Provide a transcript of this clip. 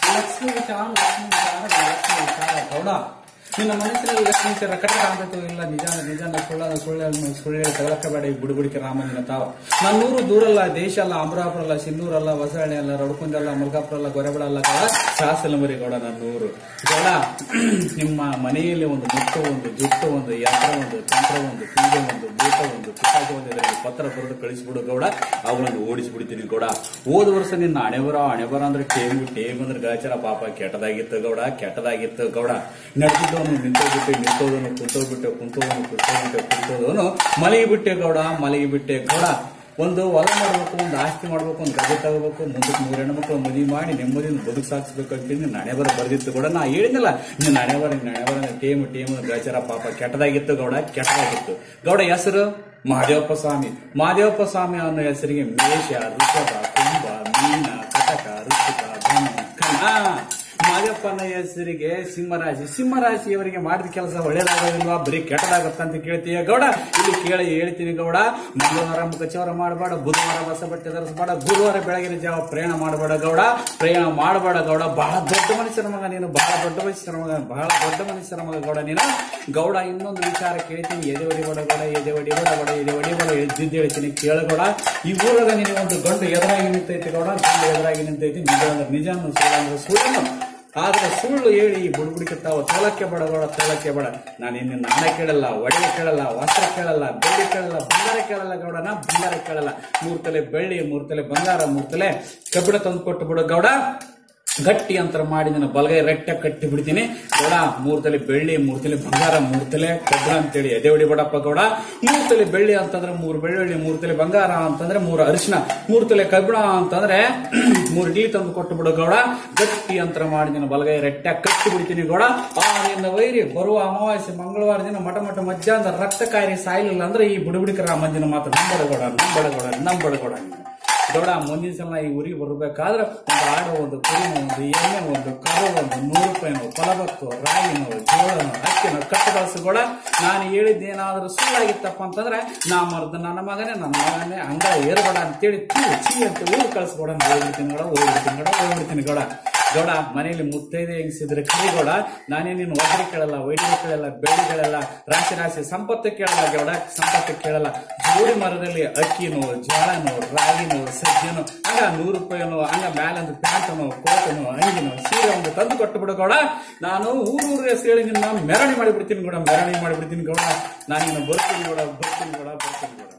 ಲಕ್ಷ್ಮಿ ವಿಚಾರ ಲಕ್ಷ್ಮಿ ವಿಚಾರ ಲಕ್ಷ್ಮಿ ವಿಚಾರ ಗೌಡ ನಿನ್ನ ಮನಸ್ಸಿನಲ್ಲಿ ಲಕ್ಷ್ಮಿ ವಿಚಾರ ಕಟ್ಟಡ ಅಂತೂ ಇಲ್ಲ ನಿಜ ನಿಜ ಸುಳ್ಳ ಸುಳ್ಳು ಸುಳ್ಳು ತಗಲಕ್ಕಬೇಡ ಈ ಬುಡುಬುಡಿಕೆ ರಾಮನಿನ ತಾವ ನನ್ನೂರು ದೂರಲ್ಲ ದೇಶ ಅಲ್ಲ ಅಮರಾಪುರ ಅಲ್ಲ ಸಿನ್ನೂರಲ್ಲ ಹೊಸಹಳ್ಳಿ ಅಲ್ಲ ರಡ್ಕುಂದಲ್ಲ ಮಲ್ಕಾಪುರ ಅಲ್ಲ ಗೊರೆಬಳ ಅಲ್ಲ ಗೌಡ ಶಾಸನಮರಿ ಗೌಡ ನನ್ನೂರು ಗೌಡ ನಿಮ್ಮ ಮನೆಯಲ್ಲಿ ಒಂದು ಮುಟ್ಟು ಒಂದು ಜುಟ್ಟು ಒಂದು ಯಂತ್ರ ಒಂದು ತಂತ್ರ ಒಂದು ಪೂಜೆ ಒಂದು ಭೂತ ಒಂದು ಪಿಶಾಚ ಒಂದು ಇದರಲ್ಲಿ ಪತ್ರ ಬರೆದು ಕಳಿಸ್ಬಿಡು ಗೌಡ ಅವುಗಳನ್ನು ಓಡಿಸ್ಬಿಡ್ತೀನಿ ಗೌಡ ಹೋದ ವರ್ಷ ನಿನ್ನ ಹಣೆಬರ ಹಣೆಬರ ಅಂದ್ರೆ ಟೇಮ್ ಟೇಮ್ ಅಂದ್ರೆ ಗಾಚಾರ ಪಾಪ ಕೆಟ್ಟದಾಗಿತ್ತು ಗೌಡ ಕೆಟ್ಟದಾಗಿತ್ತು ಗೌಡ ನಡೆದಿದ್ದವನು ನಿಂತೋಗ್ಬಿಟ್ಟೆ ನಿಂತೋದನು ಕುಂತೋಗ್ಬಿಟ್ಟೆ ಕುಂತೋದನು ಕುಂತೋಗ್ಬಿಟ್ಟೆ ಕುಂತೋದನು ಮಲಗಿ ಬಿಟ್ಟೆ ಗೌಡ ಮಲಗಿ ಬಿಟ್ಟೆ ಗೌಡ ಒಂದು ಹೊಲ ಮಾಡ್ಬೇಕು ಒಂದು ಆಸ್ತಿ ಮಾಡ್ಬೇಕು ಒಂದು ಗದೆ ತಗೋಬೇಕು ಮುಂದಕ್ಕೆ ಮೂರು ಹೆಣ್ಮಕ್ಳು ಮದುವೆ ಮಾಡಿ ನೆಮ್ಮದಿಯಿಂದ ಬದುಕು ಸಾಗಿಸ್ಬೇಕು ಅಂತ ನಿನ್ನ ಹಣೆ ಬರ ಬರ್ದಿತ್ತು ಗೌಡ ನಾ ಹೇಳಿದ್ನಲ್ಲ ನಿನ್ನ ಹಣೆ ಬರ ನಿನ್ನ ಹಣೆ ಬರ ಟೇಮ್ ಟೇಮ್ ಗಾಚಾರ ಪಾಪ ಕೆಟ್ಟದಾಗಿತ್ತು ಗೌಡ ಕೆಟ್ಟದಾಗಿತ್ತು ಗೌಡ ಹೆಸರು ಮಹಾದೇವಪ್ಪ ಸ್ವಾಮಿ ಮಹಾದೇವಪ್ಪ ಸ್ವಾಮಿ ಅನ್ನೋ ಹೆಸರಿಗೆ ಮೇಷ ಋಷಭ ಕುಂಭ ಮೀನ ಕಟಕ ಋಷಿಕ ಧನ ಕಣ ಮಾದಪ್ಪನ ಹೆಸರಿಗೆ ಸಿಂಹರಾಶಿ ಸಿಂಹರಾಶಿಯವರಿಗೆ ಮಾಡಿದ ಕೆಲಸ ಒಳ್ಳೇದಾಗೋದಿಲ್ವಾ ಬರೀ ಕೆಟ್ಟದಾಗತ್ತ ಅಂತ ಕೇಳ್ತೀಯ ಗೌಡ ಇಲ್ಲಿ ಕೇಳಿ ಹೇಳ್ತೀನಿ ಗೌಡ ಮಂಗಳವಾರ ಮುಖಚೌರ ಮಾಡಬೇಡ ಬುಧವಾರ ಬಸ ಬಟ್ಟೆ ಧರಿಸಬೇಡ ಗುರುವಾರ ಬೆಳಗಿನ ಜಾವ ಪ್ರಯಾಣ ಮಾಡಬೇಡ ಗೌಡ ಪ್ರಯಾಣ ಮಾಡಬೇಡ ಗೌಡ ಬಹಳ ದೊಡ್ಡ ಮನುಷ್ಯನ ಮಗ ನೀನು ಬಹಳ ದೊಡ್ಡ ಮನುಷ್ಯನ ಮಗ ಬಹಳ ದೊಡ್ಡ ಮನುಷ್ಯನ ಮಗ ಗೌಡ ನೀನು ಗೌಡ ಇನ್ನೊಂದು ವಿಚಾರ ಕೇಳ್ತೀನಿ ಎದೆ ಹೊಡಿಬೇಡ ಗೌಡ ಎದೆ ಹೊಡಿಬೇಡ ಗೌಡ ಎದೆ ಹೊಡಿಬೇಡ ಎದ್ದಿದ್ದು ಹೇಳ್ತೀನಿ ಕೇಳು ಗೌಡ ಈ ಊರಾಗ ನಿನಗೆ ಒಂದು ಗಂಡು ಎದುರಾಗಿ ನಿಂತೈತಿ ಗೌಡ ಗಂಡು ಎದುರಾಗಿ ನಿಂತೈತಿ ನಿಜ ಅಂದ್ರೆ ನಿಜ ಅನ್ನೋ ಸುಳ್ಳು ಅಂದ್ರೆ ಸುಳ್ಳು ಆದ್ರೆ ಸುಳ್ಳು ಹೇಳಿ ಈ ಬುಡ್ಬುಡಿಕೆ ತಾವು ತೋಲಕ್ಕೆ ಬೇಡ ಬೇಡ ತೋಲಕ್ಕೆ ಬೇಡ ನಾನು ಇನ್ನು ನಾಣ ಕೇಳಲ್ಲ ಒಡವೆ ಕೇಳಲ್ಲ ವಸ್ತ್ರ ಕೇಳಲ್ಲ ಬೆಳ್ಳಿ ಕೇಳಲ್ಲ ಬಂಗಾರ ಕೇಳಲ್ಲ ಗೌಡ ನಾ ಬಂಗಾರ ಕೇಳಲ್ಲ ಮೂರ್ ತಲೆ ಬೆಳ್ಳಿ ಮೂರ್ ತಲೆ ಬಂಗಾರ ಮೂರ್ ತಲೆ ಕಬ್ಬಿಣ ತಂದು ಕೊಟ್ಟು ಬಿಡು ಗೌಡ ಗಟ್ಟಿ ಅಂತರ ಮಾಡಿ ನನ್ನ ಬಲಗೈ ರೆಟ್ಟ ಕಟ್ಟಿ ಬಿಡ್ತೀನಿ ಗೌಡ ಮೂರ್ ತಲೆ ಬೆಳ್ಳಿ ಮೂರ್ ತಲೆ ಬಂಗಾರ ಮೂರ್ ತಲೆ ಕಬ್ಬಿಣ ಅಂತೇಳಿ ಎದೆ ಹೊಡಿಬೇಡಪ್ಪ ಗೌಡ ಮೂರ್ ತಲೆ ಬೆಳ್ಳಿ ಅಂತಂದ್ರೆ ಮೂರ್ ಬೆಳ್ಳುಳ್ಳಿ ಮೂರ್ ತಲೆ ಬಂಗಾರ ಅಂತಂದ್ರೆ ಮೂರ್ ಅರಿಶಿನ ಮೂರ್ ತಲೆ ಕಬ್ಬಿಣ ಅಂತಂದ್ರೆ ಮೂರ್ ಇಡ್ಲಿ ತಂದು ಕೊಟ್ಟು ಬಿಡು ಗೌಡ ಗಟ್ಟಿ ಅಂತರ ಮಾಡಿ ನಿನ್ನ ಬಲಗೈ ರೆಟ್ಟ ಕಟ್ಟಿ ಬಿಡ್ತೀನಿ ಗೌಡ ಆ ನಿನ್ನ ವೈರಿ ಬರುವ ಅಮಾವಾಸ್ಯೆ ಮಂಗಳವಾರ ದಿನ ಮಠ ಮಠ ಮಧ್ಯಾಹ್ನ ರಕ್ತ ಕಾಯಿಲೆ ಸಾಯ್ಲಿಲ್ಲ ಅಂದ್ರೆ ಈ ಬುಡಬುಡಿಕ ರಾಮಂದಿನ ಮಾತು ನಂಬಡ ಗೌಡ ನಂಬಡ ಗೌಡ ನಂಬಡ ಗೌಡ ನೀನು. ಗೌಡ ಮುಂದಿನ ಸಲ ಈ ಊರಿಗೆ ಬರ್ಬೇಕಾದ್ರೆ ಒಂದು ಆಡು ಒಂದು ಕುರಿನೋ ಒಂದು ಎಮ್ಮೆ ಒಂದು ಕರು ಒಂದು ನೂರು ರೂಪಾಯಿನೋ ಫಲವತ್ತು ರಾಗಿನೋ ಜೋಳನೋ ಅಕ್ಕಿನೋ ಕಟ್ಟು ಕಳ್ಸು ಗೌಡ ನಾನು ಹೇಳಿದ್ದೇನಾದ್ರೂ ಸುಳ್ಳಾಗಿತ್ತಪ್ಪ ಅಂತಂದ್ರೆ ನಾ ಮರ್ದ ನನ್ನ ಮಗನೇ ನನ್ನ ಮಗನೇ ಹಂಗ ಏರ್ಬೇಡ ಅಂತೇಳಿ ಚೀ ಚೀ ಅಂತ ಊರು ಕಳ್ಸ್ಕೊಡ ಹೋಗ್ಬಿಡ್ತೀನಿ ಗೌಡ ಹೋಗ್ಬಿಡ್ತೀನಿ ಗೌಡ ಹೋಗ್ಬಿಡ್ತೀನಿ ಗೌಡ ಗೌಡ ಮನೆಯಲ್ಲಿ ಮುತ್ತೈದೆ ಹೆಂಗಸಿದ್ರೆ ಕರಿ ಗೌಡ ನಾನೇ ನೀನು ಒಗರಿ ಕೇಳಲ್ಲ ವೈದ್ಯರು ಕೇಳಲ್ಲ ಬೆಳ್ಳಿ ಕೇಳಲ್ಲ ರಾಶಿ ರಾಶಿ ಸಂಪತ್ತು ಕೇಳಲ್ಲ ಗೌಡ ಸಂಪತ್ತು ಕೇಳಲ್ಲ ಜೋಡಿ ಮರದಲ್ಲಿ ಅಕ್ಕಿನೋ ಜೋಳನೋ ರಾಗಿನೋ ಸಜ್ಜನೋ ಹಂಗ ನೂರು ರೂಪಾಯಿನೋ ಹಂಗ ಮ್ಯಾಲೊಂದು ಪ್ಯಾಂಟನೋ ಕೋಟನೋ ಅಂಗಿನೋ ಸೀರೆ ಒಂದು ತಂದು ಕೊಟ್ಟು ಬಿಡು ಗೌಡ ನಾನು ಊರೂರ ಹೆಸರು ಹೇಳಿ ನಿನ್ನ ಮೆರಣಿ ಮಾಡಿಬಿಡ್ತೀನಿ ಗೌಡ ಮೆರಣಿ ಮಾಡಿಬಿಡ್ತೀನಿ ಗೌಡ ನಾನು ನಿನ್ನ ಬರ್ತೀನಿ ಗೌಡ ಬರ್ತೀನಿ ಗೌಡ ಬರ್ತೀನಿ ಗೌಡ